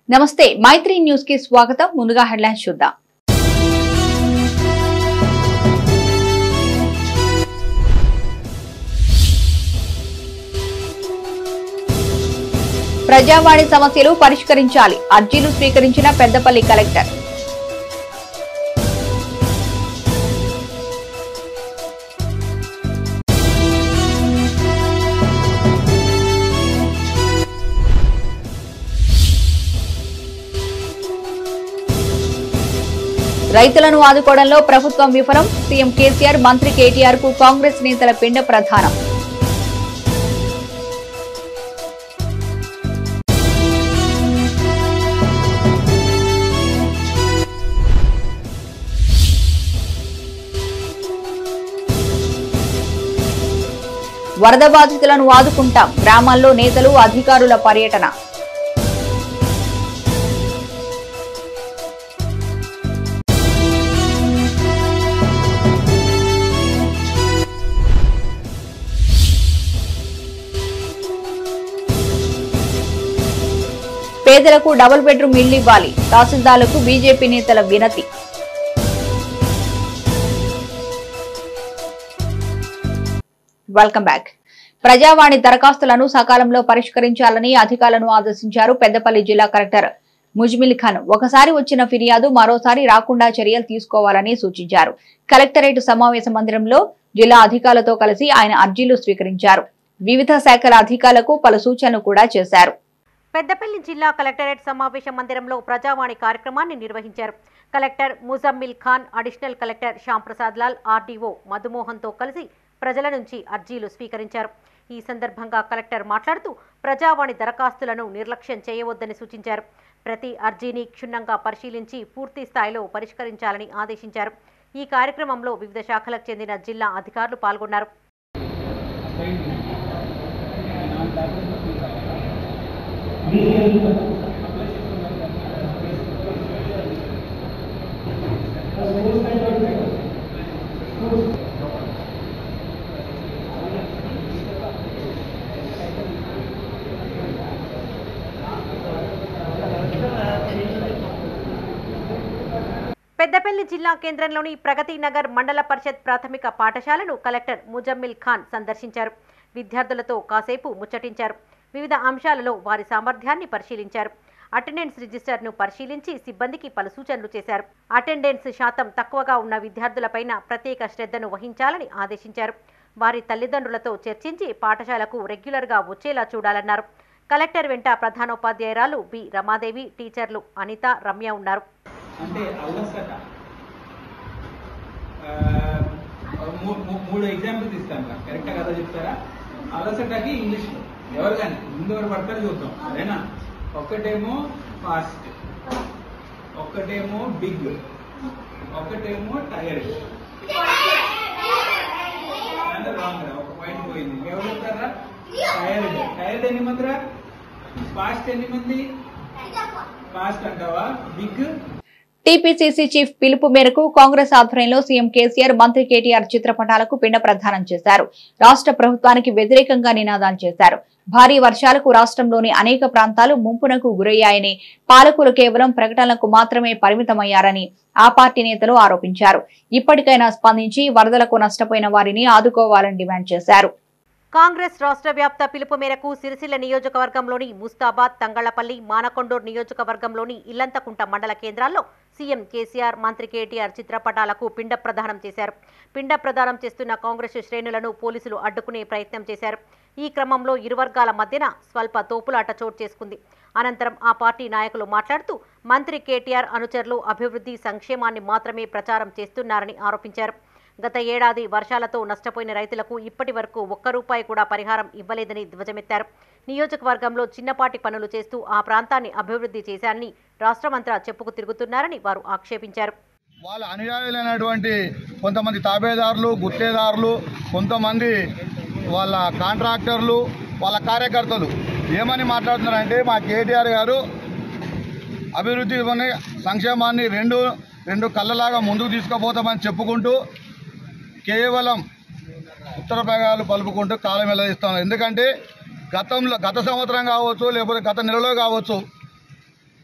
నమస్తే మైత్రి న్యూస్ కి స్వాగతం ముందుగా హెడ్లైన్స్ చూద్దాం ప్రజావాణి సమస్యలు పరిష్కరించాలి అర్జీలు స్వీకరించిన పెద్దపల్లి కలెక్టర్ రైతులను ఆదుకోవడంలో ప్రభుత్వం విఫలం సీఎం కేసీఆర్ మంత్రి కేటీఆర్ కు కాంగ్రెస్ నేతల పిండ ప్రధానం వరద బాధితులను ఆదుకుంటాం గ్రామాల్లో నేతలు అధికారుల పర్యటన పేదలకు డబుల్ బెడ్రూమ్ ఇళ్లు ఇవ్వాలి తహసీల్దార్లకు బీజేపీ నేతల వినతి వెల్కమ్ బ్యాక్ ప్రజావాణి దరఖాస్తులను సకాలంలో పరిష్కరించాలని అధికారులను ఆదేశించారు పెద్దపల్లి జిల్లా కలెక్టర్ ముజ్మిల్ ఖాన్ ఒకసారి వచ్చిన ఫిర్యాదు మరోసారి రాకుండా చర్యలు తీసుకోవాలని సూచించారు కలెక్టరేట్ సమావేశ మందిరంలో జిల్లా అధికారులతో కలిసి ఆయన అర్జీలు స్వీకరించారు వివిధ శాఖల అధికారులకు పలు సూచనలు కూడా చేశారు పెద్దపల్లి జిల్లా కలెక్టరేట్ సమావేశ మందిరంలో ప్రజావాణి కార్యక్రమాన్ని నిర్వహించారు collector Muzammil Khan additional collector Shyamprasad Lal R D O మధుమోహన్తో కలిసి ప్రజల నుంచి అర్జీలు స్వీకరించారు ఈ సందర్భంగా కలెక్టర్ మాట్లాడుతూ ప్రజావాణి దరఖాస్తులను నిర్లక్ష్యం చేయవద్దని సూచించారు ప్రతి అర్జీని క్షుణ్ణంగా పరిశీలించి పూర్తి స్థాయిలో పరిష్కరించాలని ఆదేశించారు ఈ కార్యక్రమంలో వివిధ శాఖలకు చెందిన జిల్లా అధికారులు పాల్గొన్నారు పెద్దపల్లి జిల్లా కేంద్రంలోని ప్రగతి నగర్ మండల పరిషత్ ప్రాథమిక పాఠశాలను కలెక్టర్ ముజమ్మిల్ ఖాన్ సందర్శించారు విద్యార్థులతో కాసేపు ముచ్చటించారు వివిధ అంశాలలో వారి సామర్థ్యాన్ని పరిశీలించారు అటెండెన్స్ రిజిస్టర్ను పరిశీలించి సిబ్బందికి పలు సూచనలు చేశారు అటెండెన్స్ శాతం తక్కువగా ఉన్న విద్యార్థులపైన ప్రత్యేక శ్రద్ధను వహించాలని ఆదేశించారు వారి తల్లిదండ్రులతో చర్చించి పాఠశాలకు రెగ్యులర్గా వచ్చేలా చూడాలన్నారు కలెక్టర్ వెంట ప్రధానోపాధ్యాయురాలు బి రమాదేవి టీచర్లు అనిత రమ్య ఉన్నారు అంటే అల్లసట ఆ, మూ- మూ- మూడు ఎగ్జాంపుల్స్ ఇస్తాను రా కరెక్టా కదా చెప్తారా అలసటకి ఇంగ్లీష్ లో ఎవరు కానీ ముందు ఎవరు పడతారు చూద్దాం సరేనా ఒక్కటేమో ఫాస్ట్ ఒక్కటేమో బిగ్ ఒక్కటేమో టైర్డ్ అంటే రాంగ్ రా ఒక పాయింట్ పోయింది ఎవరు చెప్తారా టైర్డ్ టైర్డ్ ఎన్ని మంది రా ఫాస్ట్ ఎన్ని మంది ఫాస్ట్ అంటావా బిగ్ టీపీసీసీ చీఫ్ పిలుపు మేరకు కాంగ్రెస్ ఆధ్వర్యంలో సీఎం కేసీఆర్ మంత్రి కేటీఆర్ చిత్రపటాలకు పిండ ప్రదానం చేశారు రాష్ట్ర ప్రభుత్వానికి వ్యతిరేకంగా నినాదాలు చేశారు భారీ వర్షాలకు రాష్ట్రంలోని అనేక ప్రాంతాలు ముంపునకు గురయ్యాయని పాలకులు కేవలం ప్రకటనలకు మాత్రమే పరిమితమయ్యారని ఆ పార్టీ నేతలు ఆరోపించారు ఇప్పటికైనా స్పందించి వరదలకు నష్టపోయిన వారిని ఆదుకోవాలని డిమాండ్ చేశారు కాంగ్రెస్ రాష్ట్ర వ్యాప్త పిలుపు మేరకు సిరిసిల్ల నియోజకవర్గంలోని ముస్తాబాద్ తంగళ్లపల్లి మానకొండూరు నియోజకవర్గంలోని ఇల్లంతకుంట మండల కేంద్రాల్లో సీఎం కేసీఆర్ మంత్రి కేటీఆర్ చిత్రపటాలకు పిండ ప్రదానం చేశారు పిండ ప్రదానం చేస్తున్న కాంగ్రెస్ శ్రేణులను పోలీసులు అడ్డుకునే ప్రయత్నం చేశారు ఈ క్రమంలో ఇరు వర్గాల మధ్యన స్వల్ప తోపులాట చోటు చేసుకుంది అనంతరం ఆ పార్టీ నాయకులు మాట్లాడుతూ మంత్రి కేటీఆర్ అనుచరులు అభివృద్ధి సంక్షేమాన్ని మాత్రమే ప్రచారం చేస్తున్నారని ఆరోపించారు గత ఏడాది వర్షాలతో నష్టపోయిన రైతులకు ఇప్పటి వరకు ఒక్క రూపాయి కూడా పరిహారం ఇవ్వలేదని ధ్వజమెత్తారు నియోజకవర్గంలో చిన్నపాటి పనులు చేస్తూ ఆ ప్రాంతాన్ని అభివృద్ధి చేశారని రాష్ట్రమంతా చెప్పుకు తిరుగుతున్నారని వారు ఆక్షేపించారు వాళ్ళ అనుయాయులైనటువంటి కొంతమంది తాబేదారులు గుత్తేదారులు కొంతమంది వాళ్ళ కాంట్రాక్టర్లు వాళ్ళ కార్యకర్తలు ఏమని మాట్లాడుతున్నారంటే మా కేటీఆర్ గారు అభివృద్ధి సంక్షేమాన్ని రెండు రెండు కళ్ళలాగా ముందుకు తీసుకుపోతామని చెప్పుకుంటూ కేవలం ఉత్తర భాగాలు పలుపుకుంటూ కాలం వెల్లడిస్తాను ఎందుకంటే గతంలో గత సంవత్సరం కావచ్చు లేకపోతే గత నెలలో కావచ్చు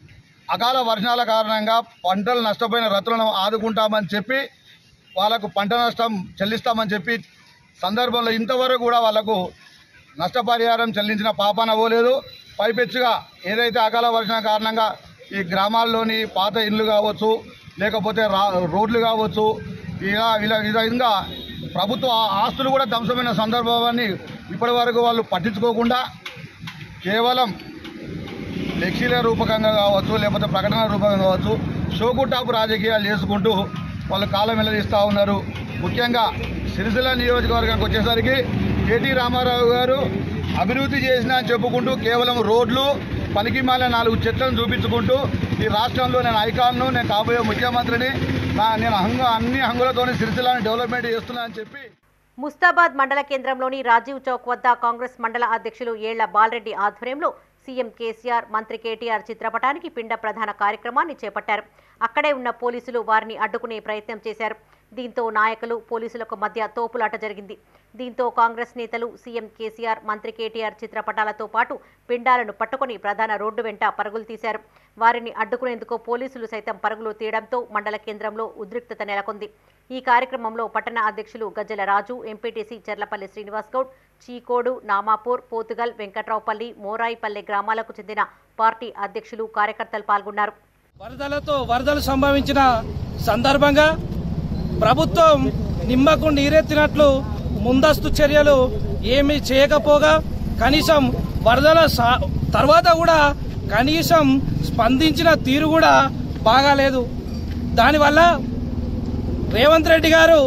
అకాల వర్షాల కారణంగా పంటలు నష్టపోయిన రైతులను ఆదుకుంటామని చెప్పి వాళ్ళకు పంట నష్టం చెల్లిస్తామని చెప్పి సందర్భంలో ఇంతవరకు కూడా వాళ్ళకు నష్టపరిహారం చెల్లించిన పాపాన పోలేదు పైపెచ్చుగా ఏదైతే అకాల వర్షం కారణంగా ఈ గ్రామాల్లోని పాత ఇండ్లు కావచ్చు లేకపోతే రా రోడ్లు కావచ్చు ఇలా ఇలా ఈ విధంగా ప్రభుత్వ ఆస్తులు కూడా ధ్వంసమైన సందర్భాన్ని ఇప్పటి వరకు వాళ్ళు పట్టించుకోకుండా కేవలం ఫ్లెక్సీల రూపకంగా కావచ్చు లేకపోతే ప్రకటన రూపకంగా కావచ్చు షోకుటాపు రాజకీయాలు చేసుకుంటూ వాళ్ళు కాలం వెల్లదీస్తూ ఉన్నారు ముఖ్యంగా సిరిసిల్ల నియోజకవర్గానికి వచ్చేసరికి కేటీ రామారావు గారు అభివృద్ధి చేసిన అని చెప్పుకుంటూ కేవలం రోడ్లు పనికి మాల నాలుగు చెట్లను చూపించుకుంటూ ఈ రాష్ట్రంలో నేను ఐకాన్ను నేను కాబోయే ముఖ్యమంత్రిని నా నేను హంగ అన్ని హంగులతోనే సిరిసిల్లాని డెవలప్మెంట్ చేస్తున్నా అని చెప్పి ముస్తాబాద్ మండల కేంద్రంలోని రాజీవ్ చౌక్ వద్ద కాంగ్రెస్ మండల అధ్యక్షులు ఏళ్ల బాలరెడ్డి ఆధ్వర్యంలో సీఎం కేసీఆర్ మంత్రి కేటీఆర్ చిత్రపటానికి పిండ ప్రధాన కార్యక్రమాన్ని చేపట్టారు అక్కడే ఉన్న పోలీసులు వారిని అడ్డుకునే ప్రయత్నం చేశారు దీంతో నాయకులు పోలీసులకు మధ్య తోపులాట జరిగింది దీంతో కాంగ్రెస్ నేతలు సీఎం కేసీఆర్ మంత్రి కేటీఆర్ చిత్రపటాలతో పాటు పిండాలను పట్టుకుని ప్రధాన రోడ్డు వెంట పరుగులు తీశారు వారిని అడ్డుకునేందుకు పోలీసులు సైతం పరుగులు తీయడంతో మండల కేంద్రంలో ఉద్రిక్తత నెలకొంది ఈ కార్యక్రమంలో పట్టణ అధ్యక్షులు గజ్జల రాజు ఎంపీటీసీ చెర్లపల్లి శ్రీనివాస్ గౌడ్ చీకోడు నామాపూర్ పోతుగల్ వెంకట్రావుపల్లి మోరాయిపల్లె గ్రామాలకు చెందిన పార్టీ అధ్యక్షులు కార్యకర్తలు పాల్గొన్నారు వరదలతో వరదలు సంభవించిన సందర్భంగా ప్రభుత్వం నిమ్మకు నీరెత్తినట్లు ముందస్తు చర్యలు ఏమీ చేయకపోగా కనీసం వరదల సా- తర్వాత కూడా కనీసం స్పందించిన తీరు కూడా బాగాలేదు దానివల్ల రేవంత్ రెడ్డి గారు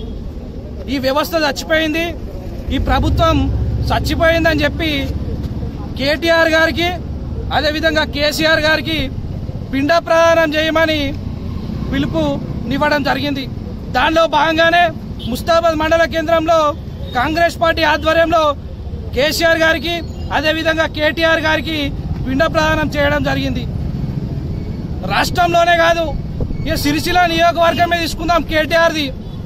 ఈ వ్యవస్థ చచ్చిపోయింది ఈ ప్రభుత్వం చచ్చిపోయిందని చెప్పి కేటీఆర్ గారికి అదేవిధంగా కేసీఆర్ గారికి పిండ ప్రదానం చేయమని పిలుపునివ్వడం జరిగింది దానిలో భాగంగానే ముస్తాబాద్ మండల కేంద్రంలో కాంగ్రెస్ పార్టీ ఆధ్వర్యంలో కేసీఆర్ గారికి అదేవిధంగా కేటీఆర్ గారికి పిండ ప్రదానం చేయడం జరిగింది రాష్ట్రంలోనే కాదు ఇక సిరిసిల్ల నియోజకవర్గమే తీసుకుందాం కేటీఆర్ది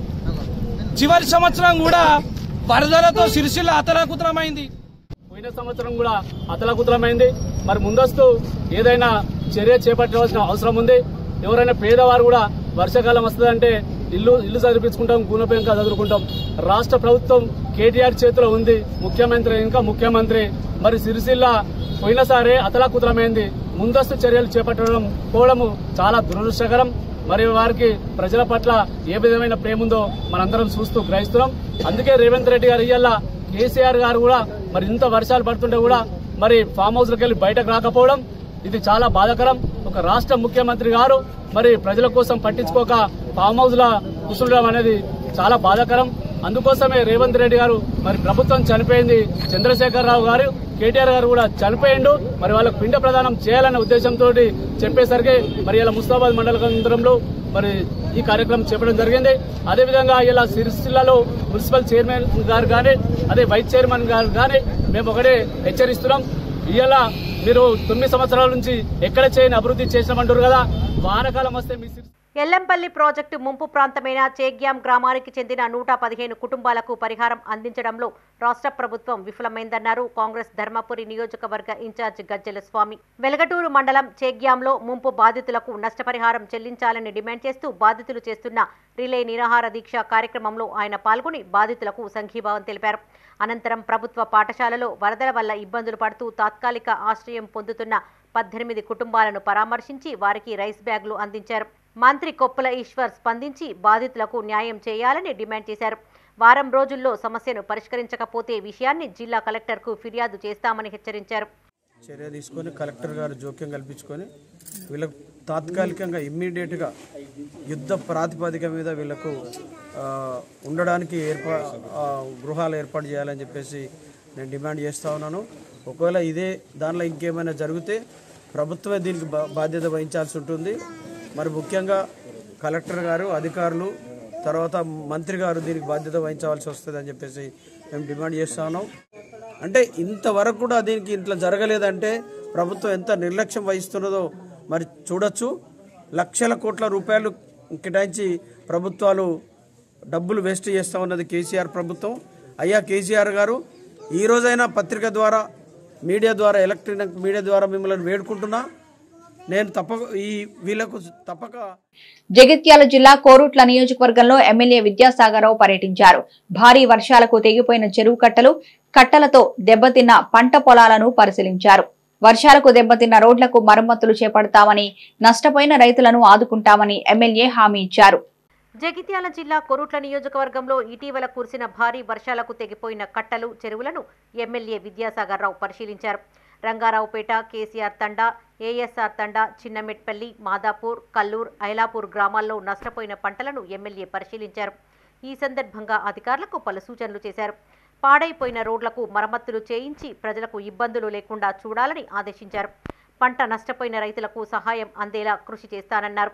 చివరి సంవత్సరం కూడా వరదలతో సిరిసిల్ల అతలాకుతలమైంది పోయిన సంవత్సరం కూడా అతలకుతలమైంది మరి ముందస్తు ఏదైనా చర్య చేపట్టవలసిన అవసరం ఉంది ఎవరైనా పేదవారు కూడా వర్షాకాలం వస్తుందంటే ఇల్లు ఇల్లు చదివించుకుంటాం కూనపెంక చదువుకుంటాం రాష్ట్ర ప్రభుత్వం కేటీఆర్ చేతిలో ఉంది ముఖ్యమంత్రి ఇంకా ముఖ్యమంత్రి మరి సిరిసిల్ల పోయినసారి అతలాకుతలమైంది ముందస్తు చర్యలు చేపట్టడం పోవడము చాలా దురదృష్టకరం మరి వారికి ప్రజల పట్ల ఏ విధమైన ప్రేమ ఉందో మనందరం చూస్తూ గ్రహిస్తున్నాం అందుకే రేవంత్ రెడ్డి గారు ఇయ్యాల కేసీఆర్ గారు కూడా మరి ఇంత వర్షాలు పడుతుంటే కూడా మరి ఫామ్ హౌస్ వెళ్ళి బయటకు రాకపోవడం ఇది చాలా బాధాకరం ఒక రాష్ట్ర ముఖ్యమంత్రి గారు మరి ప్రజల కోసం పట్టించుకోక ఫామ్ హౌస్ లా కూర్చుండడం అనేది చాలా బాధాకరం అందుకోసమే రేవంత్ రెడ్డి గారు మరి ప్రభుత్వం చనిపోయింది చంద్రశేఖర్ రావు గారు కేటీఆర్ గారు కూడా చనిపోయిండు మరి వాళ్ళకు పిండ ప్రదానం చేయాలనే ఉద్దేశంతో చెప్పేసరికి మరి ఇలా ముస్తాబాద్ మండల కేంద్రంలో మరి ఈ కార్యక్రమం చేపట్టడం జరిగింది అదేవిధంగా ఇలా సిరిసిల్లలో మున్సిపల్ చైర్మన్ గారు కానీ అదే వైస్ చైర్మన్ గారు కానీ మేము ఒకటే హెచ్చరిస్తున్నాం ఇవాళ మీరు తొమ్మిది సంవత్సరాల నుంచి ఎక్కడ చేయని అభివృద్ధి చేసినామంటారు కదా వానకాలం వస్తే మీ సిరి- ఎల్లంపల్లి ప్రాజెక్టు ముంపు ప్రాంతమైన చేగ్యాం గ్రామానికి చెందిన నూట పదిహేను కుటుంబాలకు పరిహారం అందించడంలో రాష్ట్ర ప్రభుత్వం విఫలమైందన్నారు కాంగ్రెస్ ధర్మపురి నియోజకవర్గ ఇన్ఛార్జ్ గజ్జల స్వామి వెలగటూరు మండలం చేగ్యాంలో ముంపు బాధితులకు నష్టపరిహారం చెల్లించాలని డిమాండ్ చేస్తూ బాధితులు చేస్తున్న రిలే నిరాహార దీక్ష కార్యక్రమంలో ఆయన పాల్గొని బాధితులకు సంఘీభావం తెలిపారు అనంతరం ప్రభుత్వ పాఠశాలలో వరదల వల్ల ఇబ్బందులు పడుతూ తాత్కాలిక ఆశ్రయం పొందుతున్న పద్దెనిమిది కుటుంబాలను పరామర్శించి వారికి రైస్ బ్యాగులు అందించారు మంత్రి కొప్పుల ఈశ్వర్ స్పందించి బాధితులకు న్యాయం చేయాలని డిమాండ్ చేశారు వారం రోజుల్లో సమస్యను పరిష్కరించకపోతే విషయాన్ని జిల్లా కలెక్టర్కు ఫిర్యాదు చేస్తామని హెచ్చరించారు చర్య తీసుకొని కలెక్టర్ గారు జోక్యం కల్పించుకొని వీళ్ళకు తాత్కాలికంగా ఇమ్మీడియట్గా యుద్ధ ప్రాతిపదిక మీద వీళ్ళకు ఆ, ఉండడానికి ఏర్పా ఆ, గృహాలు ఏర్పాటు చేయాలని చెప్పేసి నేను డిమాండ్ చేస్తూ ఉన్నాను ఒకవేళ ఇదే దానిలో ఇంకేమైనా జరిగితే ప్రభుత్వమే దీనికి బా- బాధ్యత వహించాల్సి ఉంటుంది మరి ముఖ్యంగా కలెక్టర్ గారు అధికారులు తర్వాత మంత్రి గారు దీనికి బాధ్యత వహించవలసి వస్తుంది అని చెప్పేసి మేము డిమాండ్ చేస్తా ఉన్నాం అంటే ఇంతవరకు కూడా దీనికి ఇంట్లో జరగలేదంటే ప్రభుత్వం ఎంత నిర్లక్ష్యం వహిస్తున్నదో మరి చూడొచ్చు లక్షల కోట్ల రూపాయలు కేటాయించి ప్రభుత్వాలు డబ్బులు వేస్ట్ చేస్తూ ఉన్నది కేసీఆర్ ప్రభుత్వం అయ్యా కేసీఆర్ గారు ఈ రోజైనా పత్రిక ద్వారా మీడియా ద్వారా ఎలక్ట్రానిక్ మీడియా ద్వారా మిమ్మల్ని వేడుకుంటున్నా నేను తప్పక ఈ వీళ్ళకు తప్పక జగిత్యాల జిల్లా కోరుట్ల నియోజకవర్గంలో ఎమ్మెల్యే విద్యాసాగరరావు పర్యటించారు భారీ వర్షాలకు తెగిపోయిన చెరువు కట్టలు కట్టలతో దెబ్బతిన్న పంట పొలాలను పరిశీలించారు వర్షాలకు దెబ్బతిన్న రోడ్లకు మరమ్మతులు చేపడతామని నష్టపోయిన రైతులను ఆదుకుంటామని ఎమ్మెల్యే హామీ ఇచ్చారు జగిత్యాల జిల్లా కొరుట్ల నియోజకవర్గంలో ఇటీవల కురిసిన భారీ వర్షాలకు తెగిపోయిన కట్టలు చెరువులను ఎమ్మెల్యే విద్యాసాగర్ రావు పరిశీలించారు రంగారావుపేట కేసీఆర్ తండా ఏఎస్ఆర్ తండా చిన్నమెట్పల్లి మాదాపూర్ కల్లూర్ ఐలాపూర్ గ్రామాల్లో నష్టపోయిన పంటలను ఎమ్మెల్యే పరిశీలించారు ఈ సందర్భంగా అధికారులకు పలు సూచనలు చేశారు పాడైపోయిన రోడ్లకు మరమ్మతులు చేయించి ప్రజలకు ఇబ్బందులు లేకుండా చూడాలని ఆదేశించారు పంట నష్టపోయిన రైతులకు సహాయం అందేలా కృషి చేస్తానన్నారు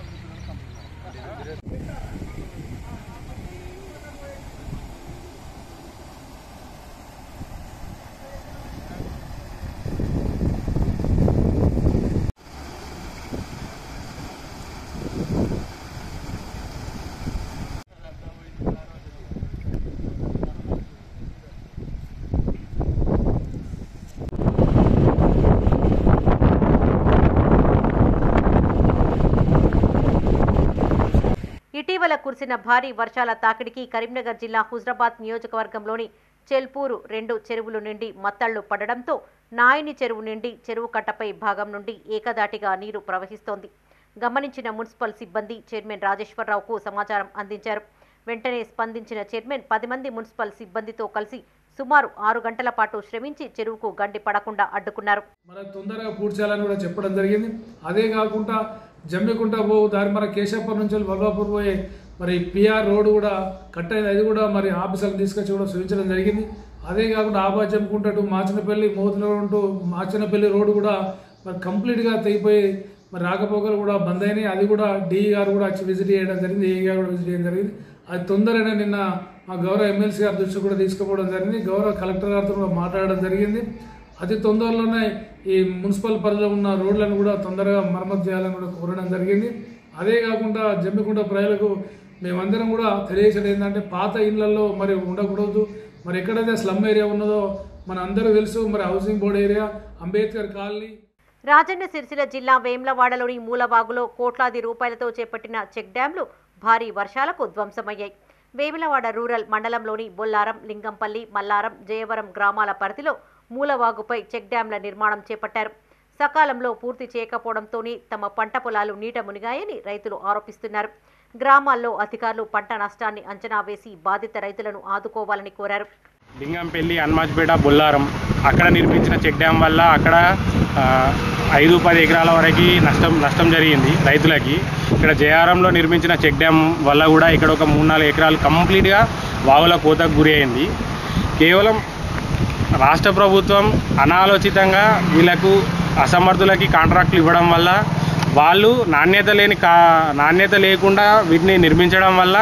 ఇటీవల కురిసిన భారీ వర్షాల తాకిడికి కరీంనగర్ జిల్లా హుజరాబాద్ నియోజకవర్గంలోని చెల్పూరు రెండు చెరువులు నిండి మత్తళ్లు పడడంతో నాయని చెరువు నిండి చెరువు కట్టపై భాగం నుండి ఏకదాటిగా నీరు ప్రవహిస్తోంది గమనించిన మున్సిపల్ సిబ్బంది చైర్మన్ రాజేశ్వరరావుకు సమాచారం అందించారు వెంటనే స్పందించిన చైర్మన్ పది మంది మున్సిపల్ సిబ్బందితో కలిసి సుమారు ఆరు గంటల పాటు శ్రమించి చెరువుకు గండి పడకుండా అడ్డుకున్నారు మనకు తొందరగా పూర్తి చేయాలని కూడా చెప్పడం జరిగింది అదే కాకుండా జమ్మికుంట పో దారి మన కేశవపురం నుంచి వల్లాపూర్ పోయే మరి పిఆర్ రోడ్ కూడా కట్ అయింది అది కూడా మరి ఆఫీసర్కి తీసుకొచ్చి కూడా చూపించడం జరిగింది అదే కాకుండా ఆబా Jammukunta to Machanapalli Mothula to Machanapalli road కూడా మరి కంప్లీట్గా తెగిపోయి మరి రాకపోకలు కూడా బంద్ అయినాయి అది కూడా డిఈ గారు కూడా వచ్చి విజిట్ చేయడం జరిగింది ఏ గారు కూడా విజిట్ చేయడం జరిగింది అది తొందరగా నిన్న మా గౌరవ ఎమ్మెల్సీ గారి దృష్టి కూడా తీసుకుపోవడం జరిగింది గౌరవ కలెక్టర్ గారితో కూడా మాట్లాడడం జరిగింది అతి తొందరలోనే ఈ మున్సిపల్ పరిధిలో ఉన్న రోడ్లను కూడా తొందరగా మరమ్మతు చేయాలని కూడా కోరడం జరిగింది అదే కాకుండా జమ్మికుంట ప్రజలకు మేమందరం కూడా తెలియచేది ఏంటంటే పాత ఇళ్లలో మరి ఉండకూడదు మరి ఎక్కడైతే స్లమ్ ఏరియా ఉన్నదో మన అందరూ తెలుసు మరి housing board area Ambedkar colony Rajanna Sircilla జిల్లా వేమ్లవాడలోని మూలవాగులో కోట్లాది రూపాయలతో చేపట్టిన చెక్ డ్యాంలు భారీ వర్షాలకు ధ్వంసమయ్యాయి వేములవాడ రూరల్ మండలంలోని బొల్లారం లింగంపల్లి మల్లారం జయవరం గ్రామాల పరిధిలో మూలవాగుపై చెక్ డ్యాంల నిర్మాణం చేపట్టారు సకాలంలో పూర్తి చేయకపోవడంతోనే తమ పంట పొలాలు నీట మునిగాయని రైతులు ఆరోపిస్తున్నారు గ్రామాల్లో అధికారులు పంట నష్టాన్ని అంచనా వేసి బాధిత రైతులను ఆదుకోవాలని కోరారు లింగంపల్లి హనుమాజ్పేట బొల్లారం అక్కడ నిర్మించిన చెక్ డ్యామ్ వల్ల అక్కడ ఆ, ఐదు పది ఎకరాల వరకు నష్టం నష్టం జరిగింది రైతులకి ఇక్కడ జయారంలో నిర్మించిన చెక్ డ్యామ్ వల్ల కూడా ఇక్కడ ఒక మూడు నాలుగు ఎకరాలు కంప్లీట్గా వాగుల కోతకు గురి అయింది కేవలం రాష్ట్ర ప్రభుత్వం అనాలోచితంగా వీళ్ళకు అసమర్థులకి కాంట్రాక్టులు ఇవ్వడం వల్ల వాళ్ళు నాణ్యత లేని కా నాణ్యత లేకుండా వీటిని నిర్మించడం వల్ల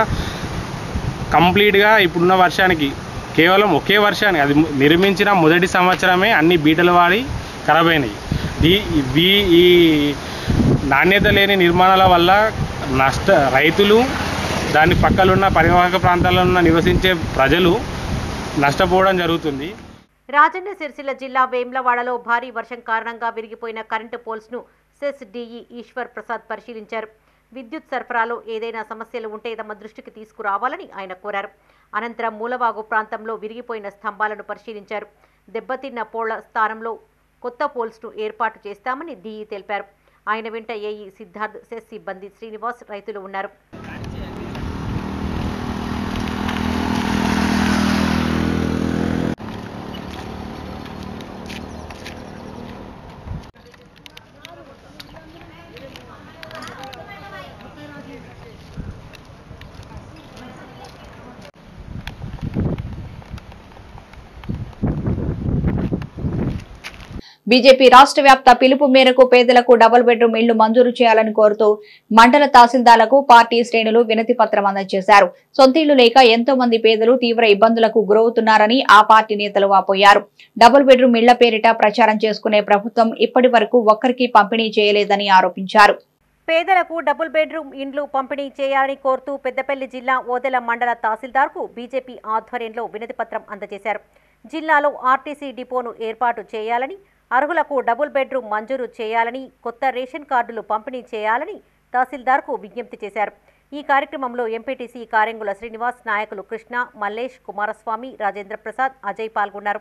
కంప్లీట్గా ఇప్పుడున్న వర్షానికి కేవలం ఒకే వర్షానికి అది నిర్మించిన మొదటి సంవత్సరమే అన్ని బీటలు వాడి ఖరాబ్ అయినాయి ఈ వీ- ఈ నాణ్యత లేని నిర్మాణాల వల్ల నష్ట రైతులు దాని పక్కలున్న పరివాహక ప్రాంతాల్లో ఉన్న నివసించే ప్రజలు నష్టపోవడం జరుగుతుంది రాజన్న సిరిసిల్ల జిల్లా వేమ్లవాడలో భారీ వర్షం కారణంగా విరిగిపోయిన కరెంటు పోల్స్ను సెస్ డిఈ ఈశ్వర్ ప్రసాద్ పరిశీలించారు విద్యుత్ సరఫరాలో ఏదైనా సమస్యలు ఉంటే తమ దృష్టికి తీసుకురావాలని ఆయన కోరారు అనంతరం మూలవాగు ప్రాంతంలో విరిగిపోయిన స్తంభాలను పరిశీలించారు దెబ్బతిన్న పోళ్ల స్థానంలో కొత్త పోల్స్ను ఏర్పాటు చేస్తామని డిఈ తెలిపారు ఆయన వెంట ఏఈ సిద్ధార్థ్ సెస్ సిబ్బంది శ్రీనివాస్ రైతులు ఉన్నారు బీజేపీ రాష్ట్ర వ్యాప్త పిలుపు మేరకు పేదలకు డబుల్ బెడ్రూమ్ ఇళ్లు మంజూరు చేయాలని కోరుతూ మండల తహసీల్దార్లకు పార్టీ శ్రేణులు వినతి పత్రం అందజేశారు సొంత ఇళ్లు లేక ఎంతో మంది పేదలు తీవ్ర ఇబ్బందులకు గురవుతున్నారని ఆ పార్టీ నేతలు వాపోయారు డబుల్ బెడ్రూమ్ ఇళ్ల పేరిట ప్రచారం చేసుకునే ప్రభుత్వం ఇప్పటి వరకు ఒక్కరికి పంపిణీ చేయలేదని ఆరోపించారు పేదలకు డబుల్ బెడ్రూమ్ ఇండ్లు పంపిణీ చేయాలని కోరుతూ పెద్దపల్లి జిల్లా ఓదెల మండల తహసీల్దార్కు బీజేపీ ఆధ్వర్యంలో వినతిపత్రం అందజేశారు జిల్లాలో ఆర్టీసీ డిపోను ఏర్పాటు చేయాలని అర్హులకు డబుల్ బెడ్రూమ్ మంజూరు చేయాలని కొత్త రేషన్ కార్డులు పంపిణీ చేయాలని తహసీల్దార్కు విజ్ఞప్తి చేశారు ఈ కార్యక్రమంలో ఎంపీటీసీ కారెంగుల శ్రీనివాస్ నాయకులు కృష్ణ మల్లేష్ కుమారస్వామి రాజేంద్ర ప్రసాద్ అజయ్ పాల్గొన్నారు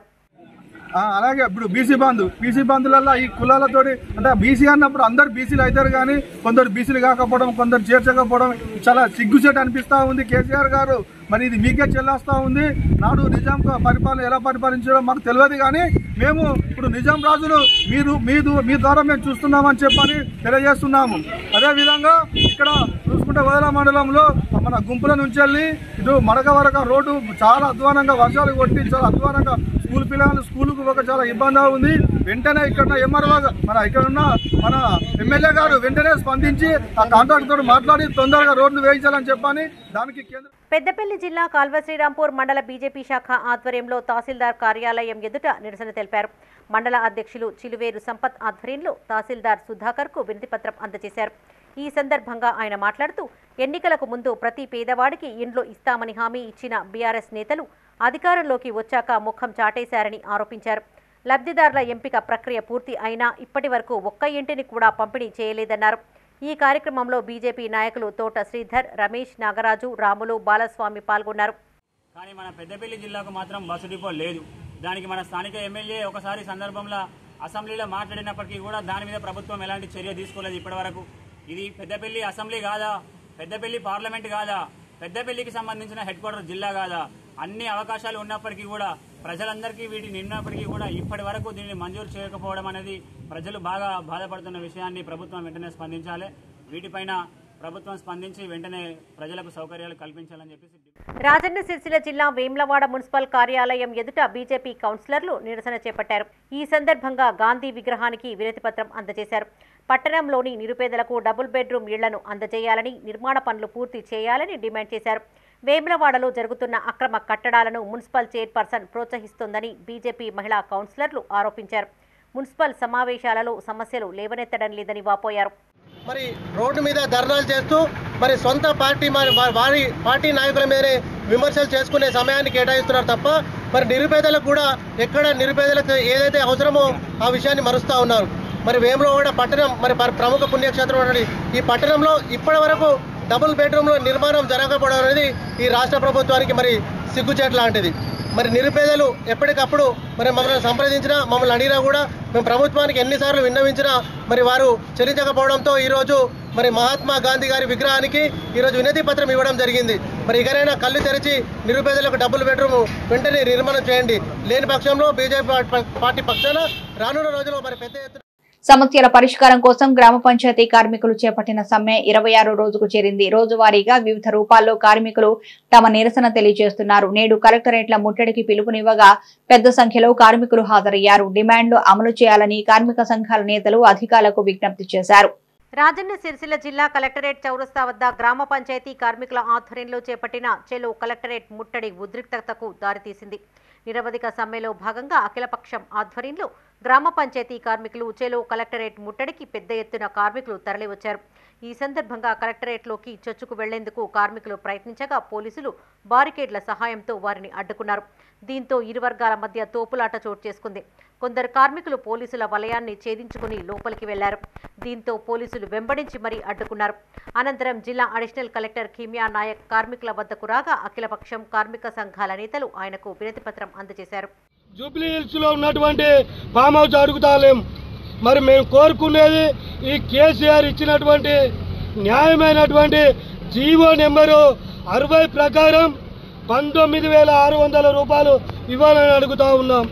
ఆ, అలాగే ఇప్పుడు బీసీ బంధు బీసీ బంధులలో ఈ కులాలతోటి అంటే బీసీ అన్నప్పుడు అందరు బీసీలు అవుతారు కానీ కొందరు బీసీలు కాకపోవడం కొందరు చేర్చకపోవడం చాలా సిగ్గుచేట అనిపిస్తా ఉంది కేసీఆర్ గారు మరి ఇది మీకే చెల్లేస్తా ఉంది నాడు నిజాం క- పరిపాలన ఎలా పరిపాలించారో మాకు తెలియదు కానీ మేము ఇప్పుడు నిజాం రాజులు మీరు మీ దు- మీ ద్వారా మేము చూస్తున్నామని చెప్పని తెలియజేస్తున్నాము అదేవిధంగా ఇక్కడ చూసుకుంటే వదల మండలంలో మన గుంపుల నుంచి వెళ్ళి ఇటు మడక వరక రోడ్డు చాలా అధ్వానంగా వర్షాలు కొట్టి చాలా అధ్వానంగా స్కూల్ పిల్లలు స్కూల్కు ఒక చాలా ఇబ్బంది ఉంది వెంటనే ఇక్కడ ఎంఆర్ఓ మన ఇక్కడ ఉన్న మన ఎమ్మెల్యే గారు వెంటనే స్పందించి ఆ కాంట్రాక్ట్ తోటి మాట్లాడి తొందరగా రోడ్లు వేయించాలని చెప్పని దానికి కేంద్ర పెద్దపల్లి జిల్లా కాల్వ శ్రీరాంపూర్ మండల బీజేపీ శాఖ ఆధ్వర్యంలో తహసీల్దార్ కార్యాలయం ఎదుట నిరసన తెలిపారు మండల అధ్యక్షులు చిలువేరు సంపత్ ఆధ్వర్యంలో తహసీల్దార్ సుధాకర్ కు వినతిపత్రం అందజేశారు ఈ సందర్భంగా ఆయన మాట్లాడుతూ ఎన్నికలకు ముందు ప్రతి పేదవాడికి ఇండ్లు ఇస్తామని హామీ ఇచ్చిన బీఆర్ఎస్ నేతలు అధికారంలోకి వచ్చాక ముఖం చాటేశారని ఆరోపించారు లబ్ధిదారుల ఎంపిక ప్రక్రియ పూర్తి అయినా ఇప్పటి వరకు ఒక్క ఇంటిని కూడా పంపిణీ చేయలేదన్నారు ఈ కార్యక్రమంలో బీజేపీ నాయకులు తోట శ్రీధర్ రమేష్ నాగరాజు రాములు బాలస్వామి పాల్గొన్నారు కానీ మన పెద్దపల్లి జిల్లాకు మాత్రం బస్సు డిపో లేదు దానికి మన స్థానిక ఎమ్మెల్యే ఒకసారి సందర్భంలో అసెంబ్లీలో మాట్లాడినప్పటికీ కూడా దాని మీద ప్రభుత్వం ఎలాంటి చర్య తీసుకోలేదు ఇప్పటివరకు ఇది పెద్దపల్లి అసెంబ్లీ కాదా పెద్దపల్లి పార్లమెంట్ కాదా పెద్దపల్లికి సంబంధించిన హెడ్ క్వార్టర్ జిల్లా కాదా అన్ని అవకాశాలు ఉన్నప్పటికీ కూడా ప్రజలందరికీ వీటిని ఉన్నప్పటికీ కూడా ఇప్పటి వరకు దీన్ని మంజూరు చేయకపోవడం అనేది ప్రజలు బాగా బాధపడుతున్న విషయాన్ని ప్రభుత్వం వెంటనే స్పందించాలి వీటిపైన ప్రభుత్వం స్పందించి వెంటనే ప్రజలకు సౌకర్యాలు కల్పించాలని చెప్పేసి రాజన్న సిరిసిల్ల జిల్లా వేమ్లవాడ మున్సిపల్ కార్యాలయం ఎదుట బీజేపీ కౌన్సిలర్లు నిరసన చేపట్టారు ఈ సందర్భంగా గాంధీ విగ్రహానికి వినతిపత్రం అందజేశారు పట్టణంలోని నిరుపేదలకు డబుల్ బెడ్రూమ్ ఇళ్లను అందజేయాలని నిర్మాణ పనులు పూర్తి చేయాలని డిమాండ్ చేశారు వేములవాడలో జరుగుతున్న అక్రమ కట్టడాలను మున్సిపల్ చైర్పర్సన్ ప్రోత్సహిస్తోందని బీజేపీ మహిళా కౌన్సిలర్లు ఆరోపించారు మున్సిపల్ సమావేశాలలో సమస్యలు లేవనెత్తడం లేదని వాపోయారు మరి రోడ్డు మీద ధర్నాలు చేస్తూ మరి సొంత పార్టీ మరి వా- వారి పార్టీ నాయకుల మీదనే విమర్శలు చేసుకునే సమయాన్ని కేటాయిస్తున్నారు తప్ప మరి నిరుపేదలకు కూడా ఎక్కడ నిరుపేదలకు ఏదైతే అవసరమో ఆ విషయాన్ని మరుస్తూ ఉన్నారు మరి వేములవాడ పట్టణం మరి పర- ప్రముఖ పుణ్యక్షేత్రం ఉన్నటువంటి ఈ పట్టణంలో ఇప్పటి వరకు డబుల్ బెడ్రూమ్లో నిర్మాణం జరగకపోవడం అనేది ఈ రాష్ట్ర ప్రభుత్వానికి మరి సిగ్గుచేటు లాంటిది మరి నిరుపేదలు ఎప్పటికప్పుడు మరి మమ్మల్ని సంప్రదించినా మమ్మల్ని అడిగినా కూడా మేము ప్రభుత్వానికి ఎన్నిసార్లు విన్నవించినా మరి వారు చెల్లించకపోవడంతో ఈరోజు మరి మహాత్మా గాంధీ గారి విగ్రహానికి ఈరోజు వినతి పత్రం ఇవ్వడం జరిగింది మరి ఇకనైనా కళ్ళు తెరిచి నిరుపేదలకు డబుల్ బెడ్రూమ్ వెంటనే నిర్మాణం చేయండి లేని పక్షంలో బీజేపీ పా- పార్టీ పక్షాన రానున్న రోజుల్లో మరి పెద్ద ఎత్తున సమస్యల పరిష్కారం కోసం గ్రామ పంచాయతీ కార్మికులు చేపట్టిన సమ్మె ఇరవై ఆరో రోజుకు చేరింది రోజువారీగా వివిధ రూపాల్లో కార్మికులు తమ నిరసన తెలియజేస్తున్నారు నేడు కలెక్టరేట్ల ముట్టడికి పిలుపునివ్వగా పెద్ద సంఖ్యలో కార్మికులు హాజరయ్యారు డిమాండ్లు అమలు చేయాలని కార్మిక సంఘాల నేతలు అధికారులకు విజ్ఞప్తి చేశారు రాజన్న సిరిసిల్ల జిల్లా కలెక్టరేట్ చౌరస్తా వద్ద గ్రామ పంచాయతీ కార్మికుల ఆధ్వర్యంలో చేపట్టిన చెలో కలెక్టరేట్ ముట్టడి ఉద్రిక్తతకు దారితీసింది నిరవధిక సమ్మెలో భాగంగా అఖిలపక్షం ఆధ్వర్యంలో గ్రామ పంచాయతీ కార్మికులు చెలో కలెక్టరేట్ ముట్టడికి పెద్ద ఎత్తున కార్మికులు తరలివచ్చారు ఈ సందర్భంగా కలెక్టరేట్లోకి చొచ్చుకు వెళ్లేందుకు కార్మికులు ప్రయత్నించగా పోలీసులు బారికేడ్ల సహాయంతో వారిని అడ్డుకున్నారు దీంతో ఇరు వర్గాల మధ్య తోపులాట చోటు చేసుకుంది కొందరు కార్మికులు పోలీసుల వలయాన్ని ఛేదించుకుని లోపలికి వెళ్లారు దీంతో పోలీసులు వెంబడించి మరీ అడ్డుకున్నారు అనంతరం జిల్లా అడిషనల్ కలెక్టర్ కిమియా నాయక్ కార్మికుల వద్దకు రాగా అఖిలపక్షం కార్మిక సంఘాల నేతలు ఆయనకు వినతిపత్రం అందజేశారు జూబ్లీ హిల్స్ లో ఉన్నటువంటి ఫామ్ హౌస్ అడుగుతాలేం మరి మేము కోరుకునేది ఈ కేసీఆర్ ఇచ్చినటువంటి న్యాయమైనటువంటి జీవో నెంబరు అరవై ప్రకారం పంతొమ్మిది వేల ఆరు వందల రూపాయలు ఇవ్వాలని అడుగుతా ఉన్నాం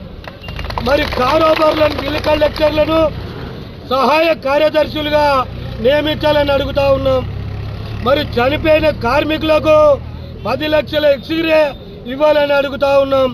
మరి కారోబార్లను బిల్ కలెక్టర్లను సహాయ కార్యదర్శులుగా నియమించాలని అడుగుతా ఉన్నాం మరి చనిపోయిన కార్మికులకు పది లక్షల ఎక్స్గ్రే ఇవ్వాలని అడుగుతా ఉన్నాం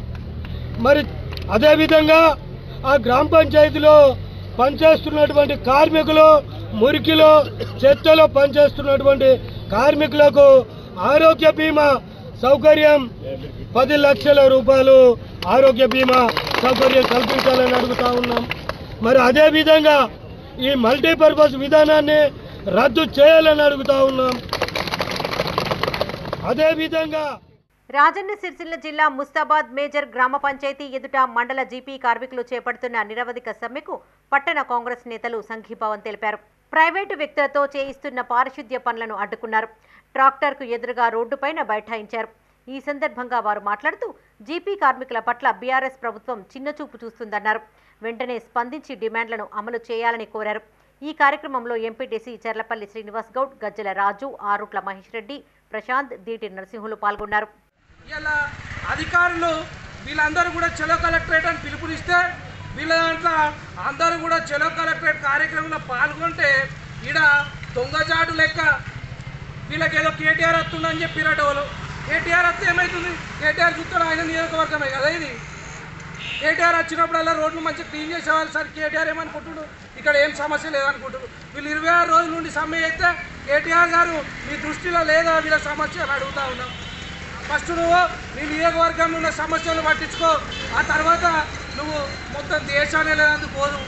మరి అదేవిధంగా ఆ గ్రామ పంచాయతీలో పనిచేస్తున్నటువంటి కార్మికులు మురికిలో చెత్తలో పనిచేస్తున్నటువంటి కార్మికులకు ఆరోగ్య బీమా సౌకర్యం పది లక్షల రూపాయలు ఆరోగ్య బీమా సౌకర్యం కల్పించాలని అడుగుతా ఉన్నాం మరి అదే విధంగా ఈ మల్టీపర్పస్ విధానాన్ని రద్దు చేయాలని అడుగుతా ఉన్నాం అదే విధంగా రాజన్న సిరిసిల్ల జిల్లా ముస్తాబాద్ మేజర్ గ్రామ పంచాయతీ ఎదుట మండల జీపీ కార్మికులు చేపడుతున్న నిరవధిక సమ్మెకు పట్టణ కాంగ్రెస్ నేతలు సంఘీభావం తెలిపారు ప్రైవేటు వ్యక్తులతో చేయిస్తున్న పారిశుద్ధ్య పనులను అడ్డుకున్నారు ట్రాక్టర్కు ఎదురుగా రోడ్డుపైన బైఠాయించారు ఈ సందర్భంగా వారు మాట్లాడుతూ జీపీ కార్మికుల పట్ల బీఆర్ఎస్ ప్రభుత్వం చిన్నచూపు చూస్తుందన్నారు వెంటనే స్పందించి డిమాండ్లను అమలు చేయాలని కోరారు ఈ కార్యక్రమంలో ఎంపీటీసీ చెర్లపల్లి శ్రీనివాస్ గౌడ్ గజ్జల రాజు ఆరుట్ల మహేష్ రెడ్డి ప్రశాంత్ దీటి నరసింహులు పాల్గొన్నారు ఇలా అధికారులు వీళ్ళందరూ కూడా చెలో కలెక్టరేట్ అని పిలుపునిస్తే వీళ్ళ దాంట్లో అందరూ కూడా చెలో కలెక్టరేట్ కార్యక్రమంలో పాల్గొంటే ఈడ దొంగజాడు లెక్క వీళ్ళకి ఏదో కేటీఆర్ వస్తుందని చెప్పిరట వాళ్ళు కేటీఆర్ వస్తే ఏమవుతుంది కేటీఆర్ చూస్తాడు ఆయన నియోజకవర్గమే కదా ఇది కేటీఆర్ వచ్చినప్పుడల్లా రోడ్లు మంచిగా క్లీన్ చేసేవాళ్ళు సార్ కేటీఆర్ ఏమనుకుంటుడు ఇక్కడ ఏం సమస్య లేదనుకుంటుడు వీళ్ళు ఇరవై ఆరు రోజుల నుండి సమ్మె అయితే కేటీఆర్ గారు మీ దృష్టిలో లేదా వీళ్ళ సమస్య అని అడుగుతా ఉన్నాం ఫస్ట్ నువ్వు నీ నియోజకవర్గంలో ఉన్న సమస్యలు పట్టించుకో ఆ తర్వాత నువ్వు మొత్తం దేశాన్ని వెళ్ళేందుకు పోదు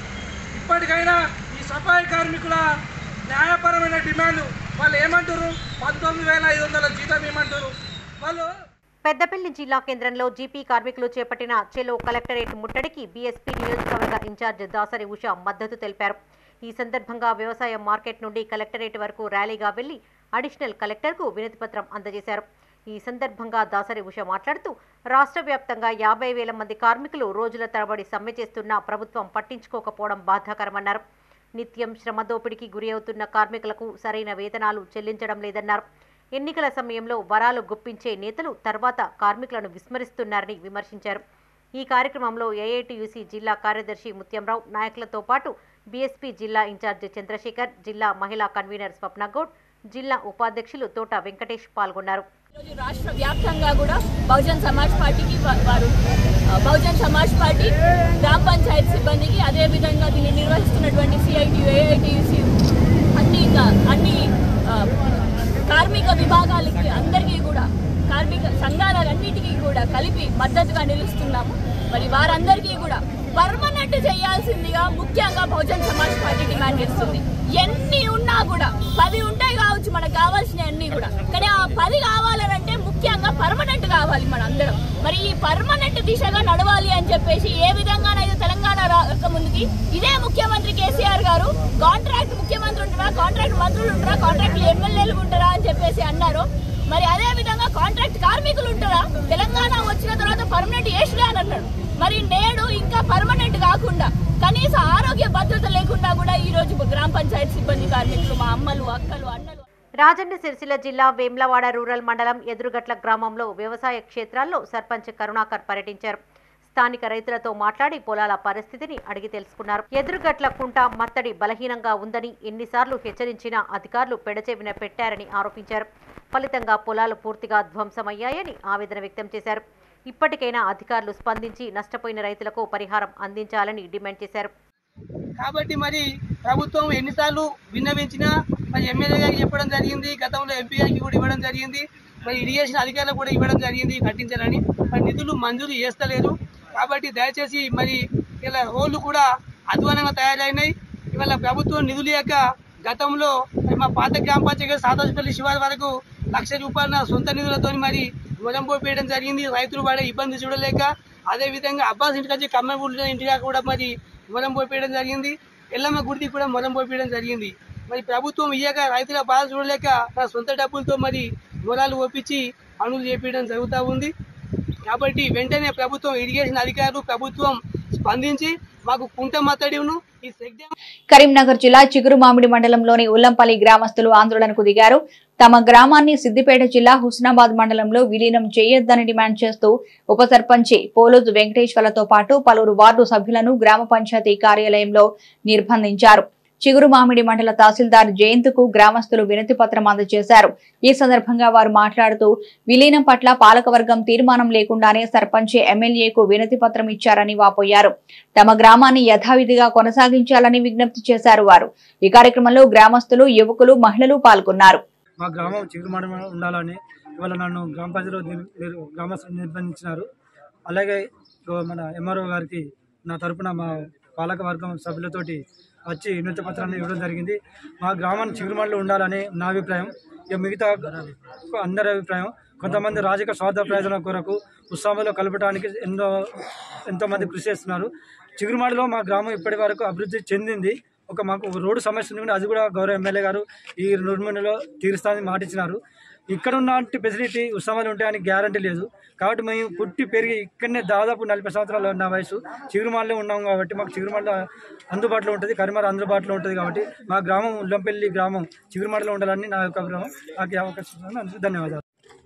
ఇప్పటికైనా ఈ సఫాయి కార్మికుల న్యాయపరమైన డిమాండ్ వాళ్ళు ఏమంటారు పంతొమ్మిది వేల ఐదు వందల జీతం ఏమంటారు వాళ్ళు పెద్దపల్లి జిల్లా కేంద్రంలో జీపీ కార్మికులు చేపట్టిన చెలో కలెక్టరేట్ ముట్టడికి బీఎస్పీ నియోజకవర్గ ఇన్ఛార్జ్ దాసరి ఉష మద్దతు తెలిపారు ఈ సందర్భంగా వ్యవసాయ మార్కెట్ నుండి కలెక్టరేట్ వరకు ర్యాలీగా వెళ్లి అడిషనల్ కలెక్టర్కు వినతిపత్రం అందజేశారు ఈ సందర్భంగా దాసరి ఉష మాట్లాడుతూ రాష్ట్ర వ్యాప్తంగా యాభై వేల మంది కార్మికులు రోజుల తరబడి సమ్మె చేస్తున్నా ప్రభుత్వం పట్టించుకోకపోవడం బాధాకరమన్నారు నిత్యం శ్రమ దోపిడీకి గురి అవుతున్న కార్మికులకు సరైన వేతనాలు చెల్లించడం లేదన్నారు ఎన్నికల సమయంలో వరాలు గుప్పించే నేతలు తర్వాత కార్మికులను విస్మరిస్తున్నారని విమర్శించారు ఈ కార్యక్రమంలో ఏఐటియుసి జిల్లా కార్యదర్శి ముత్యంరావు నాయకులతో పాటు బీఎస్పీ జిల్లా ఇన్ఛార్జి చంద్రశేఖర్ జిల్లా మహిళా కన్వీనర్ స్వప్నగౌడ్ జిల్లా ఉపాధ్యక్షులు తోట వెంకటేష్ పాల్గొన్నారు ఈరోజు రాష్ట్ర వ్యాప్తంగా కూడా బహుజన్ సమాజ్ పార్టీకి వా- వారు ఆ, బహుజన్ సమాజ్ పార్టీ గ్రామ పంచాయత్ సిబ్బందికి అదేవిధంగా దీన్ని నిర్వహిస్తున్నటువంటి సిఐటి ఏఐటిసి అన్ని ఇంకా- అన్ని ఆ, కార్మిక విభాగాలకి అందరికీ కూడా కార్మిక సంఘాలన్నిటికీ కూడా కలిపి మద్దతుగా నిలుస్తున్నాము మరి వారందరికీ కూడా పర్మనెంట్ చేయాల్సిందిగా ముఖ్యంగా బహుజన్ సమాజ్ పార్టీ డిమాండ్ చేస్తుంది ఎన్ని ఉన్నా కూడా పది ఉంటాయి కావచ్చు మనకు కావాల్సిన అన్ని కూడా కానీ ఆ పది కావాలనంటే ముఖ్యంగా పర్మనెంట్ కావాలి మన అందరం మరి ఈ పర్మనెంట్ దిశగా నడవాలి అని చెప్పేసి ఏ విధంగానైతే తెలంగాణ రాక ముందుకి ఇదే ముఖ్యమంత్రి కేసీఆర్ గారు కాంట్రాక్ట్ ముఖ్యమంత్రి ఉంటారా కాంట్రాక్ట్ మంత్రులు ఉంటారా కాంట్రాక్ట్ ఎమ్మెల్యేలు ఉంటారా అని చెప్పేసి అన్నారు మరి అదే విధంగా కాంట్రాక్ట్ కార్మికులు ఉంటారా తెలంగాణ వచ్చిన తర్వాత పర్మనెంట్ చేసినా అని అన్నాడు మరి నేడు ఇంకా పర్మనెంట్ కాకుండా కనీస ఆరోగ్య భద్రత లేకుండా కూడా ఈ రోజు గ్రామ పంచాయతీ సిబ్బంది కార్మికులు మా అమ్మలు అక్కలు అన్నలు రాజన్న సిరిసిల్ల జిల్లా వేమ్లవాడ రూరల్ మండలం ఎదురుగట్ల గ్రామంలో వ్యవసాయ క్షేత్రాల్లో సర్పంచ్ కరుణాకర్ పర్యటించారు స్థానిక రైతులతో మాట్లాడి పొలాల పరిస్థితిని అడిగి తెలుసుకున్నారు ఎదురుగట్ల కుంట మత్తడి బలహీనంగా ఉందని ఎన్నిసార్లు హెచ్చరించినా అధికారులు పెడచెవిన పెట్టారని ఆరోపించారు ఫలితంగా పొలాలు పూర్తిగా ధ్వంసమయ్యాయని ఆవేదన వ్యక్తం చేశారు ఇప్పటికైనా అధికారులు స్పందించి నష్టపోయిన రైతులకు పరిహారం అందించాలని డిమాండ్ చేశారు కాబట్టి మరి ప్రభుత్వం ఎన్నిసార్లు విన్నవించినా మరి ఎమ్మెల్యే గారికి చెప్పడం జరిగింది గతంలో ఎంపీ గారికి కూడా ఇవ్వడం జరిగింది మరి ఇరిగేషన్ అధికారులకు కూడా ఇవ్వడం జరిగింది కట్టించాలని మరి నిధులు మంజూరు చేస్తలేరు కాబట్టి దయచేసి మరి ఇలా రోడ్లు కూడా అధ్వానంగా తయారైనాయి ఇవాళ ప్రభుత్వం నిధులు యొక్క గతంలో మరి మా పాత గ్రామ పంచాయతీ సాతాజపల్లి శివారు వరకు లక్ష రూపాయల సొంత నిధులతో మరి మొదం పోయడం జరిగింది రైతులు పడే ఇబ్బంది చూడలేక అదే విధంగా అబ్బాస్ ఇంటికి వచ్చి కమ్మగూడ ఇంటిగా కూడా మరి మొదం పోయడం జరిగింది ఎల్లమ్మ గుడికి కూడా మొదం పోయడం జరిగింది మరి ప్రభుత్వం ఇయ్యక రైతుల బాధ చూడలేక తన సొంత డబ్బులతో మరి మొదలు ఒప్పించి పనులు చేపించడం జరుగుతూ ఉంది కాబట్టి వెంటనే ప్రభుత్వం ఇరిగేషన్ అధికారులు ప్రభుత్వం స్పందించి మాకు కుంట మత్తడిను ఈ చెక్ డ్యామ్ కరీంనగర్ జిల్లా చిగురు మామిడి మండలంలోని ఉల్లంపల్లి గ్రామస్తులు ఆందోళనకు దిగారు తమ గ్రామాన్ని సిద్దిపేట జిల్లా హుస్నాబాద్ మండలంలో విలీనం చేయొద్దని డిమాండ్ చేస్తూ ఉప సర్పంచి పోలోజు వెంకటేశ్వర్లతో పాటు పలువురు వార్డు సభ్యులను గ్రామ పంచాయతీ కార్యాలయంలో నిర్బంధించారు చిగురు మామిడి మండల తహసీల్దార్ జయంత్కు గ్రామస్తులు వినతి పత్రం అందజేశారు ఈ సందర్భంగా వారు మాట్లాడుతూ విలీనం పట్ల పాలకవర్గం తీర్మానం లేకుండానే సర్పంచ్ ఎమ్మెల్యేకు వినతి పత్రం ఇచ్చారని వాపోయారు తమ గ్రామాన్ని యథావిధిగా కొనసాగించాలని విజ్ఞప్తి చేశారు వారు ఈ కార్యక్రమంలో గ్రామస్తులు యువకులు మహిళలు పాల్గొన్నారు మా గ్రామం చిగురుమాడ ఉండాలని ఇవాళ నన్ను గ్రామ పంచాయతీలో నిర్- నిర్- గ్రామస్తులు నిర్బంధించినారు అలాగే ఇగో మన ఎంఆర్ఓ గారికి నా తరపున మా పాలక వర్గం సభ్యులతోటి వచ్చి వినతి పత్రాన్ని ఇవ్వడం జరిగింది మా గ్రామాన్ని చిగురుమాడలో ఉండాలని నా అభిప్రాయం ఇక మిగతా అందరి అభిప్రాయం కొంతమంది రాజకీయ స్వార్థ ప్రయోజనం కొరకు ఉత్సవంలో కలపడానికి ఎన్నో ఎంతోమంది కృషి చేస్తున్నారు చిగురుమాడిలో మా గ్రామం ఇప్పటి వరకు అభివృద్ధి చెందింది ఒక మాకు ఒక రోడ్డు సమస్య ఉంది అది కూడా గౌరవ ఎమ్మెల్యే గారు ఈ రెండు నెలలో తీరుస్తానని మాటిచ్చినారు ఇక్కడ ఉన్నటువంటి ఫెసిలిటీ ఉత్సవాలు ఉంటాయని గ్యారంటీ లేదు కాబట్టి మేము పుట్టి పెరిగి ఇక్కడనే దాదాపు నలభై సంవత్సరాలు నా వయసు చిగురుమాలలో ఉన్నాం కాబట్టి మాకు చిగురుమాల అందుబాటులో ఉంటుంది కరిమార అందుబాటులో ఉంటుంది కాబట్టి మా గ్రామం ఉల్లంపల్లి గ్రామం చిగురుమాటలో ఉండాలని నా యొక్క గ్రామం నాకు ఈ అవకాశం ఇచ్చినందుకు అందుకు ధన్యవాదాలు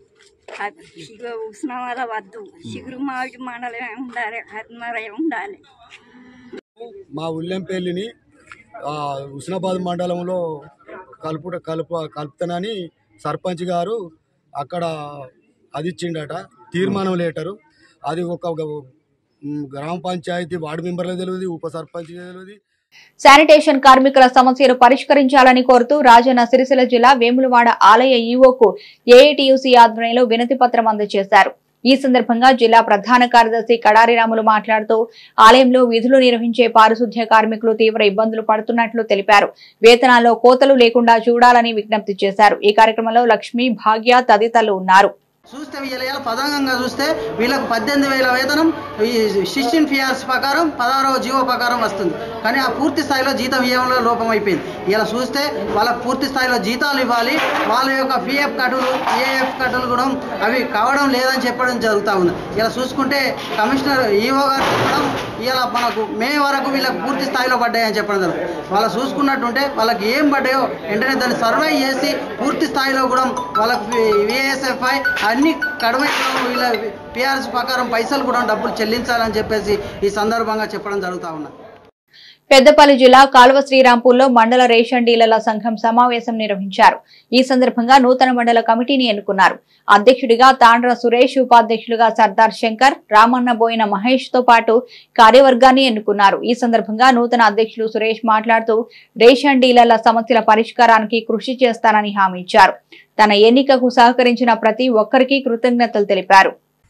ఉష్ణవాల వద్దు చిగురు మామిడి మండలమే ఉండాలి హరిమరమే ఉండాలి మా ఉల్లెంపల్లిని ఆ, హుస్నాబాద్ మండలంలో కలుపుట కలుప కలుపుతానని సర్పంచ్ గారు అక్కడ అది ఇచ్చిండట తీర్మానం లేటరు అది ఒక మ్, గ్రామ పంచాయతీ వార్డు మెంబర్లకు తెలియదు ఉప సర్పంచ్ తెలియదు శానిటేషన్ కార్మికుల సమస్యలు పరిష్కరించాలని కోరుతూ రాజన్న సిరిసిల్ల జిల్లా వేములవాడ ఆలయ ఈవోకు ఏఐటియుసి ఆధ్వర్యంలో వినతి పత్రం అందజేశారు ఈ సందర్భంగా జిల్లా ప్రధాన కార్యదర్శి కడారి రాములు మాట్లాడుతూ ఆలయంలో విధులు నిర్వహించే పారిశుద్ధ్య కార్మికులు తీవ్ర ఇబ్బందులు పడుతున్నట్లు తెలిపారు వేతనాల్లో కోతలు లేకుండా చూడాలని విజ్ఞప్తి చేశారు ఈ కార్యక్రమంలో లక్ష్మి భాగ్య తదితరులు ఉన్నారు చూస్తే వీళ్ళ ఇలా పదాంగంగా చూస్తే వీళ్ళకు పద్దెనిమిది వేల వేతనం ఈ సిక్స్టీన్ ఫియర్స్ ప్రకారం పదహారవ జీవో ప్రకారం వస్తుంది కానీ ఆ పూర్తి స్థాయిలో జీతం ఇవ్వడంలో లోపం అయిపోయింది ఇలా చూస్తే వాళ్ళకు పూర్తి స్థాయిలో జీతాలు ఇవ్వాలి వాళ్ళ యొక్క పిఎఫ్ కటులు ఏఎఫ్ కటులు కూడా అవి కావడం లేదని చెప్పడం జరుగుతూ ఉంది ఇలా చూసుకుంటే కమిషనర్ ఈఓ గారు చెప్పడం ఇలా మనకు మే వరకు వీళ్ళకి పూర్తి స్థాయిలో పడ్డాయని చెప్పడం జరుగుతుంది వాళ్ళు చూసుకున్నట్టుంటే వాళ్ళకి ఏం పడ్డాయో వెంటనే దాన్ని సర్వే చేసి పూర్తి స్థాయిలో కూడా వాళ్ళకి విఎస్ఎఫ్ఐ అన్ని కడమ వీళ్ళ పిఆర్ఎస్ ప్రకారం పైసలు కూడా డబ్బులు చెల్లించాలని చెప్పేసి ఈ సందర్భంగా చెప్పడం జరుగుతూ ఉన్నది పెద్దపల్లి జిల్లా కాలువ శ్రీరాంపూర్లో మండల రేషన్ డీలర్ల సంఘం సమావేశం నిర్వహించారు ఈ సందర్భంగా నూతన మండల కమిటీని ఎన్నుకున్నారు అధ్యక్షుడిగా తాండ్ర సురేష్ ఉపాధ్యక్షుడిగా సర్దార్ శంకర్ రామన్న బోయిన మహేష్ తో పాటు కార్యవర్గాన్ని ఎన్నుకున్నారు ఈ సందర్భంగా నూతన అధ్యక్షులు సురేష్ మాట్లాడుతూ రేషన్ డీలర్ల సమస్యల పరిష్కారానికి కృషి చేస్తానని హామీ ఇచ్చారు తన ఎన్నికకు సహకరించిన ప్రతి ఒక్కరికి కృతజ్ఞతలు తెలిపారు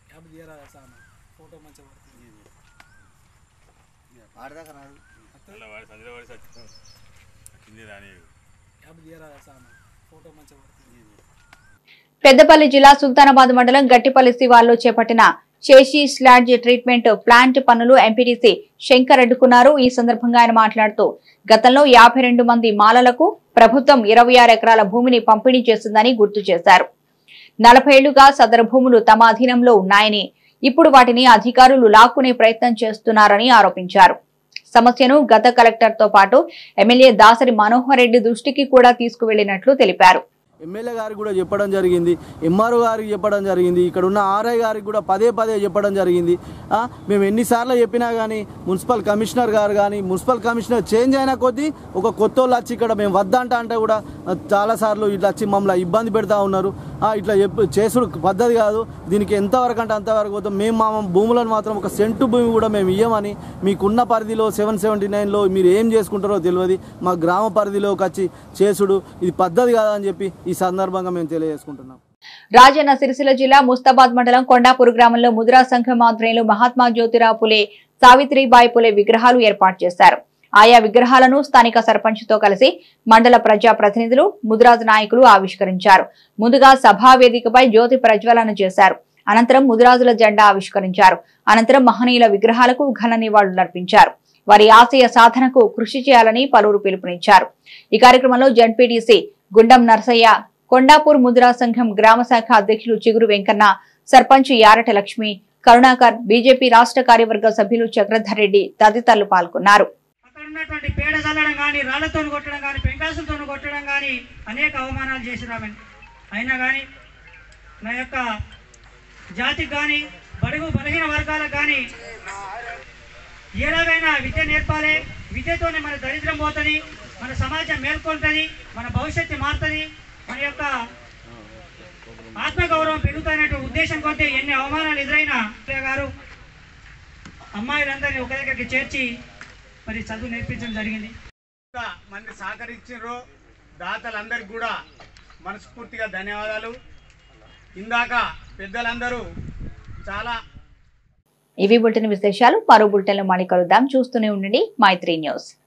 పెద్దపల్లి జిల్లా సుల్తానాబాద్ మండలం గట్టిపల్లి శివార్లో చేపట్టిన చేసి స్లాడ్జ్ ట్రీట్మెంట్ ప్లాంట్ పనులు ఎంపీటీసీ శంకర్ అడ్డుకున్నారు ఈ సందర్భంగా ఆయన మాట్లాడుతూ గతంలో యాభై రెండు మంది మాలలకు ప్రభుత్వం ఇరవై ఆరు ఎకరాల భూమిని పంపిణీ చేసిందని గుర్తు చేశారు నలభై ఏళ్లుగా సదరు భూములు తమ అధీనంలో ఉన్నాయని ఇప్పుడు వాటిని అధికారులు లాక్కునే ప్రయత్నం చేస్తున్నారని ఆరోపించారు సమస్యను గత కలెక్టర్ తో పాటు ఎమ్మెల్యే దాసరి మనోహర్ రెడ్డి దృష్టికి కూడా తీసుకువెళ్లినట్లు తెలిపారు ఎమ్మెల్యే గారికి కూడా చెప్పడం జరిగింది ఎంఆర్ఓ గారికి చెప్పడం జరిగింది ఇక్కడ ఉన్న ఆర్ఐ గారికి కూడా పదే పదే చెప్పడం జరిగింది ఆ, మేము ఎన్నిసార్లు చెప్పినా కానీ మున్సిపల్ కమిషనర్ గారు కానీ మున్సిపల్ కమిషనర్ చేంజ్ అయిన కొద్దీ ఒక కొత్త వాళ్ళు వచ్చి ఇక్కడ మేము వద్దంట అంటే కూడా ఆ, చాలాసార్లు ఇట్లా వచ్చి మమ్మల్ని ఇబ్బంది పెడతా ఉన్నారు ఆ, ఇట్లా చెప్పు చేసుడు పద్ధతి కాదు దీనికి ఎంతవరకు అంటే అంతవరకు పోతాం మేము మా భూములను మాత్రం ఒక సెంటు భూమి కూడా మేము ఇయ్యమని మీకున్న పరిధిలో సెవెన్ సెవెంటీ నైన్లో మీరు ఏం చేసుకుంటారో తెలియదు మా గ్రామ పరిధిలోకి వచ్చి చేసుడు ఇది పద్ధతి కాదని చెప్పి ఈ సందర్భంగా మేము తెలియజేసుకుంటున్నాం రాజన్న సిరిసిల్ల జిల్లా ముస్తాబాద్ మండలం కొండాపూర్ గ్రామంలో ముద్రా సంఘం ఆధ్వర్యంలో మహాత్మా జ్యోతిరావు పులే సావిత్రిబాయి పులే విగ్రహాలు ఏర్పాటు చేశారు ఆయా విగ్రహాలను స్థానిక సర్పంచ్ తో కలిసి మండల ప్రజా ప్రతినిధులు ముదిరాజ్ నాయకులు ఆవిష్కరించారు ముందుగా సభా వేదికపై జ్యోతి ప్రజ్వలన చేశారు అనంతరం ముదిరాజుల జెండా ఆవిష్కరించారు అనంతరం మహనీయుల విగ్రహాలకు ఘన నివాళులర్పించారు వారి ఆశయ సాధనకు కృషి చేయాలని పలువురు పిలుపునిచ్చారు ఈ కార్యక్రమంలో జడ్పీటీసీ గుండం నర్సయ్య కొండాపూర్ ముద్రా సంఘం గ్రామ శాఖ అధ్యక్షులు చిగురు వెంకన్న సర్పంచ్ యారట లక్ష్మి కరుణాకర్ బీజేపీ రాష్ట్ర కార్యవర్గ సభ్యులు చక్రధర్ రెడ్డి తదితరులు పాల్గొన్నారు ఉన్నటువంటి పేడ చల్లడం కానీ రాళ్లతో కొట్టడం కానీ పెంకాసులతో కొట్టడం కానీ అనేక అవమానాలు చేసినామని అయినా కానీ నా యొక్క జాతికి కానీ బడుగు బలహీన వర్గాలకు కానీ ఎలాగైనా విద్య నేర్పాలి విద్యతోనే మన దరిద్రం పోతుంది మన సమాజం మేల్కొల్తుంది మన భవిష్యత్తు మారుతుంది మన యొక్క ఆత్మగౌరవం పెరుగుతాయనే ఉద్దేశం కొద్దీ ఎన్ని అవమానాలు ఎదురైనా గారు అమ్మాయిలందరినీ ఒక దగ్గరికి చేర్చి మరి చదువు నేర్పించడం జరిగింది మంది సహకరించారు దాతలందరికీ కూడా మనస్ఫూర్తిగా ధన్యవాదాలు ఇందాక పెద్దలందరూ చాలా ఇవి బులెటిన్ విశేషాలు మరో బులెటిన్లో మళ్ళీ కలుద్దాం చూస్తూనే ఉండండి మైత్రి న్యూస్